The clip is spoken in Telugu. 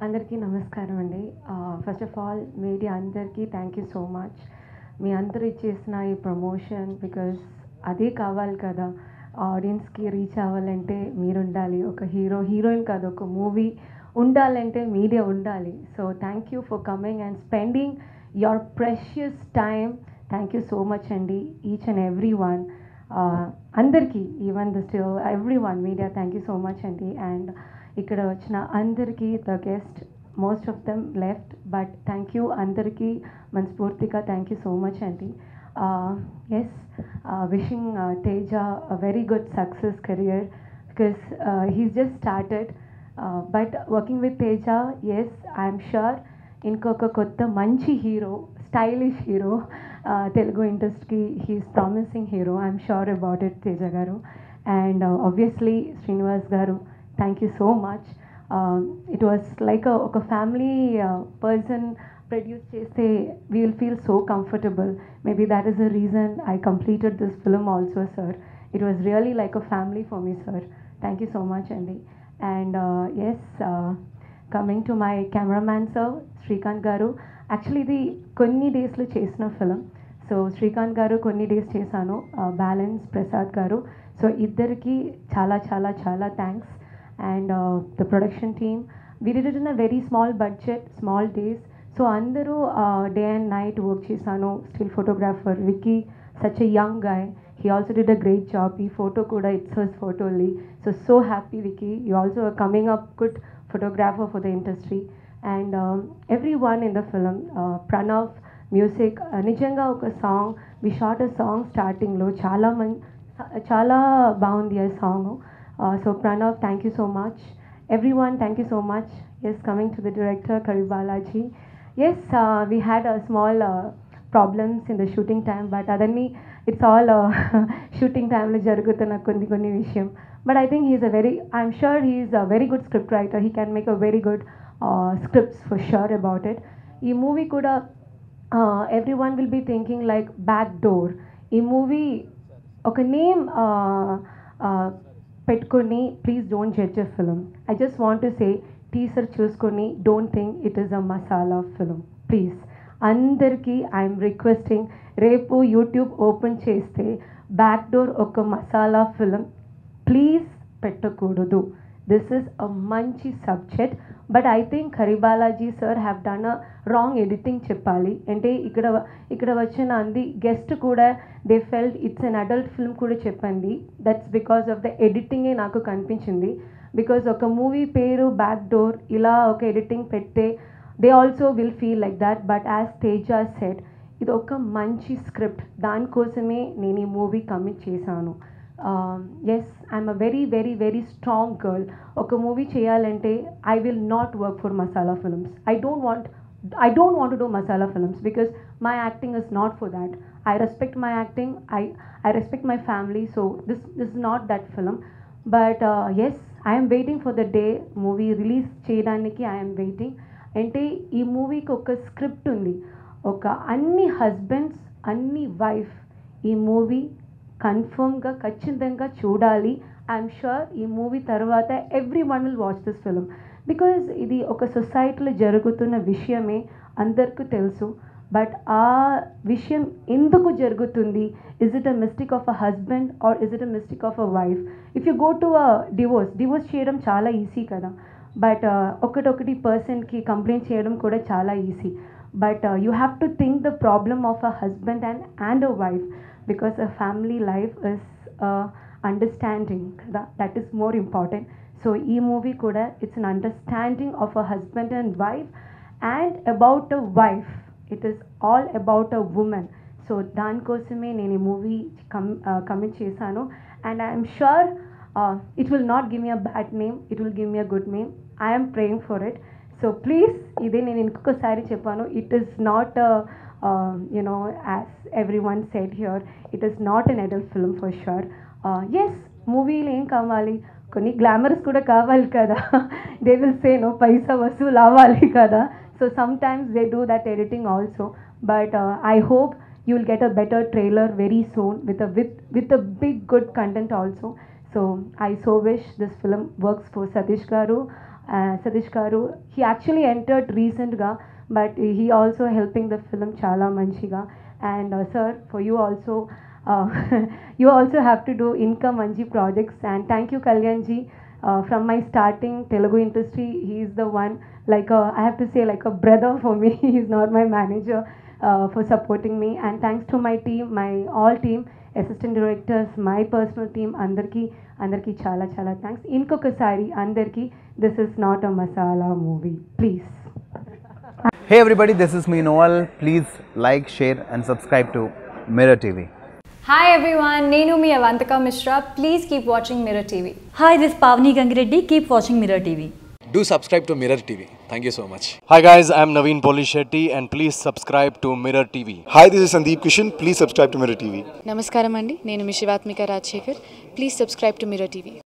అందరికీ నమస్కారం అండి ఫస్ట్ ఆఫ్ ఆల్ మీడియా అందరికీ థ్యాంక్ యూ సో మచ్ మీ అందరూ ఇచ్చేసిన ఈ ప్రమోషన్ బికాస్ అదే కావాలి కదా ఆడియన్స్కి రీచ్ అవ్వాలంటే మీరు ఉండాలి ఒక హీరో హీరోయిన్ కాదు ఒక మూవీ ఉండాలంటే మీడియా ఉండాలి so thank you for coming and spending your precious time thank you so much అండి ఈచ్ అండ్ ఎవ్రీ వన్ అందరికీ even the still every one media thank you so much అండి అండ్ ఇక్కడ వచ్చిన అందరికీ the guest most of them left but thank you అందరికీ మనస్ఫూర్తిగా థ్యాంక్ యూ సో మచ్ అండి yes wishing Teja a very good success career because he's just started but working with Teja yes I'm sure ఇంకొక కొత్త మంచి హీరో స్టైలిష్ హీరో తెలుగు ఇండస్ట్రీకి he's promising hero I'm sure about it Teja garu and obviously Srinivas garu thank you so much it was like ఒక ఫ్యామిలీ పర్సన్ ప్రొడ్యూస్ చేస్తే we will feel so comfortable maybe that is the reason I completed this film also sir it was really like a family for me sir thank you so much అండి and yes coming to my cameraman sir Srikanth garu actually ఇది కొన్ని డేస్లో చేసిన ఫిలిం సో శ్రీకాంత్ గారు కొన్ని డేస్ చేశాను బ్యాలెన్స్ ప్రసాద్ గారు సో ఇద్దరికి చాలా చాలా చాలా thanks and the production team we did it in a very small budget small days so అందరూ డే అండ్ నైట్ వర్క్ చేశాను still photographer Vicky such a young guy he also did a great job ఈ ఫోటో కూడా it's hers photo only so so happy Vicky you also coming up good photographer for the industry and every one in the film Pranav music నిజంగా ఒక song we shot a song స్టార్టింగ్లో చాలా మంది చాలా బాగుంది ఆ song so Pranav thank you so much every one thank you so much yes coming to the director Kavi Balaji yes we had a small problems in the shooting time but అదన్నీ ఇట్స్ ఆల్ షూటింగ్ టైంలో జరుగుతున్న కొన్ని కొన్ని విషయం but I think he's a very I'm sure he's a very good script writer he can make a very good scripts for sure about it ఈ మూవీ కూడా every one will be thinking like back door ఈ మూవీ ఒక నేమ్ పెట్టుకొని please don't judge a film I just want to say teaser చూసుకొని don't think it is a masala film please అందరికీ ఐఎమ్ రిక్వెస్టింగ్ రేపు యూట్యూబ్ ఓపెన్ చేస్తే బ్యాక్ డోర్ ఒక మసాలా ఫిలిం ప్లీజ్ పెట్టకూడదు దిస్ ఇస్ అ మంచి subject but I think Haribalaji sir have done a wrong editing చెప్పాలి అంటే ఇక్కడ ఇక్కడ వచ్చిన అంది గెస్ట్ కూడా they felt it's an adult film కూడా చెప్పండి దట్స్ బికాస్ ఆఫ్ ద ఎడిటింగే నాకు కనిపించింది బికాజ్ ఒక మూవీ పేరు బ్యాక్ డోర్ ఇలా ఒక ఎడిటింగ్ పెడితే they also will feel like that but as Teja said ఇది ఒక మంచి స్క్రిప్ట్ దానికోసమే నేను ఈ మూవీ కమిట్ చేశాను yes I'm a very very very strong girl ఒక మూవీ చేయాలంటే I will not work for masala films I don't want I don't want to do masala films because my acting is not for that I respect my acting I I respect my family so this this not that film but yes I'm waiting for the day movie release చేయడానికి ఐఎమ్ వెయిటింగ్ అంటే ఈ మూవీకి ఒక స్క్రిప్ట్ ఉంది ఒక అన్ని హస్బెండ్స్ అన్ని వైఫ్ ఈ మూవీ కన్ఫర్మ్గా ఖచ్చితంగా చూడాలి ఐఎమ్ షూర్ ఈ మూవీ తర్వాత every one will watch this film because ఇది ఒక సొసైటీలో జరుగుతున్న విషయమే అందరికీ తెలుసు బట్ ఆ విషయం ఎందుకు జరుగుతుంది is it a mistake of a husband or is it a mistake of a wife if you go to a divorce divorce చేయడం చాలా ఈజీ కదా బట్ ఒకటొకటి పర్సన్కి కంప్లైంట్ చేయడం కూడా చాలా easy but you have to think the problem of a husband and and a wife because a family life is understanding కదా that is more important so ఈ మూవీ కూడా it's an understanding of a husband and wife and about a wife it is all about a women so దానికోసమే నేను ఈ మూవీ కమ్ కమిట్ చేశాను and I'm sure it will not give me a bad name it will give me a good name I'm praying for it so please ఇదే నేను ఇంకొకసారి చెప్పాను it is not you know as every one said here it is not an adult film for sure yes మూవీలో ఏం కావాలి కొన్ని గ్లామర్స్ కూడా కావాలి కదా దే విల్ సే నో పైసా వసూలు అవ్వాలి కదా so sometimes they do that editing also but I hope you will get a better trailer very soon with a with with a big good content also so i so wish this film works for satish garu Satish garu he actually entered రీసెంట్గా but he also helping the film చాలా మంచిగా and sir for you also you also have to do income మంచి projects and thank you Kalyan ji from my starting Telugu industry he is the one like I have to say like a brother for me he is not my manager for supporting me and thanks to my team my all team assistant directors my personal team అందరికీ అందరికీ చాలా చాలా థ్యాంక్స్ ఇంకొకసారి అందరికీ this is not a masala movie please Hey everybody, this is me Noel. Please like, share, and subscribe to Mirror TV. Hi everyone, Nenu mi Avantika Mishra. Please keep watching Mirror TV. Hi, this is Pavni Gangireddy. Keep watching Mirror TV. Do subscribe to Mirror TV. Thank you so much. Hi guys, I'm Naveen Polishetty and please subscribe to Mirror TV. Hi, this is Sandeep Kishan. Please subscribe to Mirror TV. నమస్కారం అండి నేను మీ Shivathmika Rajashekar please subscribe to Mirror TV